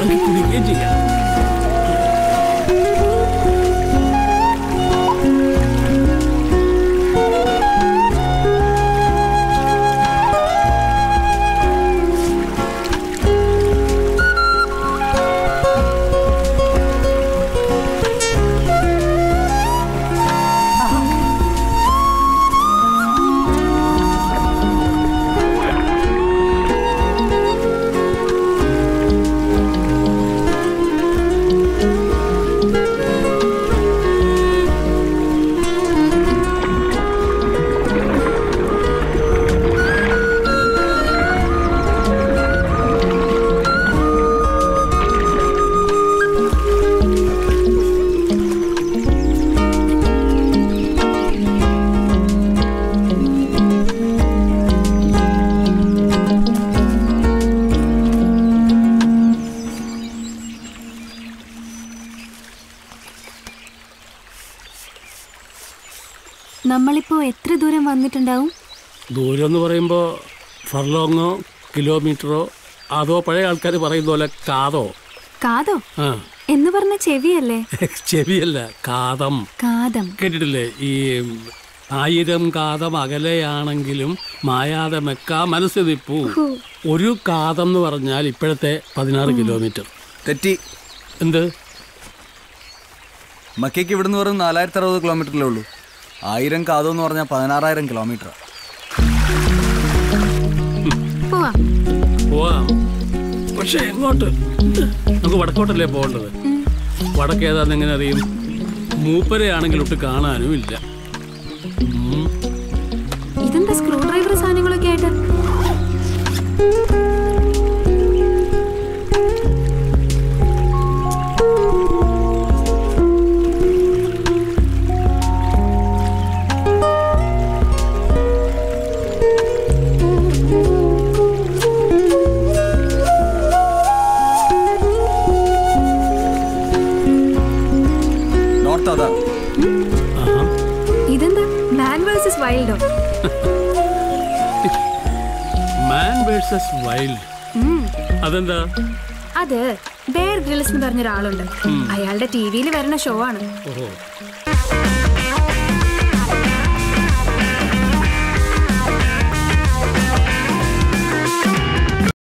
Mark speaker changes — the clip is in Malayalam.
Speaker 1: വേണമെങ്കിൽ കുടിക്കുകയും ചെയ്യാം
Speaker 2: നമ്മളിപ്പോ എത്ര ദൂരം വന്നിട്ടുണ്ടാവും
Speaker 1: ദൂരം എന്ന് പറയുമ്പോൾ ഫർലോങ്ങോ കിലോമീറ്ററോ അതോ പഴയ ആൾക്കാർ പറയുന്ന പോലെ കാതോ
Speaker 2: കാതോ
Speaker 1: ആ
Speaker 2: എന്ന് പറഞ്ഞ ചെവിയല്ലേ
Speaker 1: ചെവിയല്ല കാതം
Speaker 2: കാതം
Speaker 1: കേട്ടിട്ടില്ലേ ഈ ആയിരം കാതം അകലെയാണെങ്കിലും മായാതെ മെക്ക മനസ്സ് നിപ്പൂ ഒരു കാതം എന്ന് പറഞ്ഞാൽ ഇപ്പോഴത്തെ പതിനാറ് കിലോമീറ്റർ
Speaker 3: തെറ്റി
Speaker 1: എന്ത്
Speaker 3: മക്കയ്ക്ക് ഇവിടുന്ന് വെറും നാലായിരത്തി അറുപത് കിലോമീറ്ററിലേ ഉള്ളൂ ആയിരം കാതം എന്ന് പറഞ്ഞാൽ പതിനാറായിരം കിലോമീറ്റർ
Speaker 2: പോവാം
Speaker 1: പോവാം പക്ഷെ എങ്ങോട്ട് നമുക്ക് വടക്കോട്ടല്ലേ പോകേണ്ടത് വടക്ക് ഏതാന്ന് എങ്ങനെ അറിയും മൂപ്പരയാണെങ്കിൽ ഒട്ട് കാണാനും ഇല്ല ഉം.
Speaker 2: ഇതെന്താ സ്ക്രൂ ഡ്രൈവർ സാധനങ്ങളൊക്കെ ആയിട്ട്
Speaker 3: നോർത്ത് അതാ
Speaker 1: ആഹാ.
Speaker 2: ഇതെന്താ മാൻ വേഴ്സസ് വൈൽഡോ
Speaker 1: മാൻ വേഴ്സസ് വൈൽഡ് അതെന്താ
Speaker 2: അത് ബെയർ ഗ്രിൽസ് എന്ന് പറഞ്ഞ ഒരാളുണ്ട് അയാളുടെ ടി വിയിൽ വരുന്ന ഷോ ആണ്
Speaker 1: ഓഹോ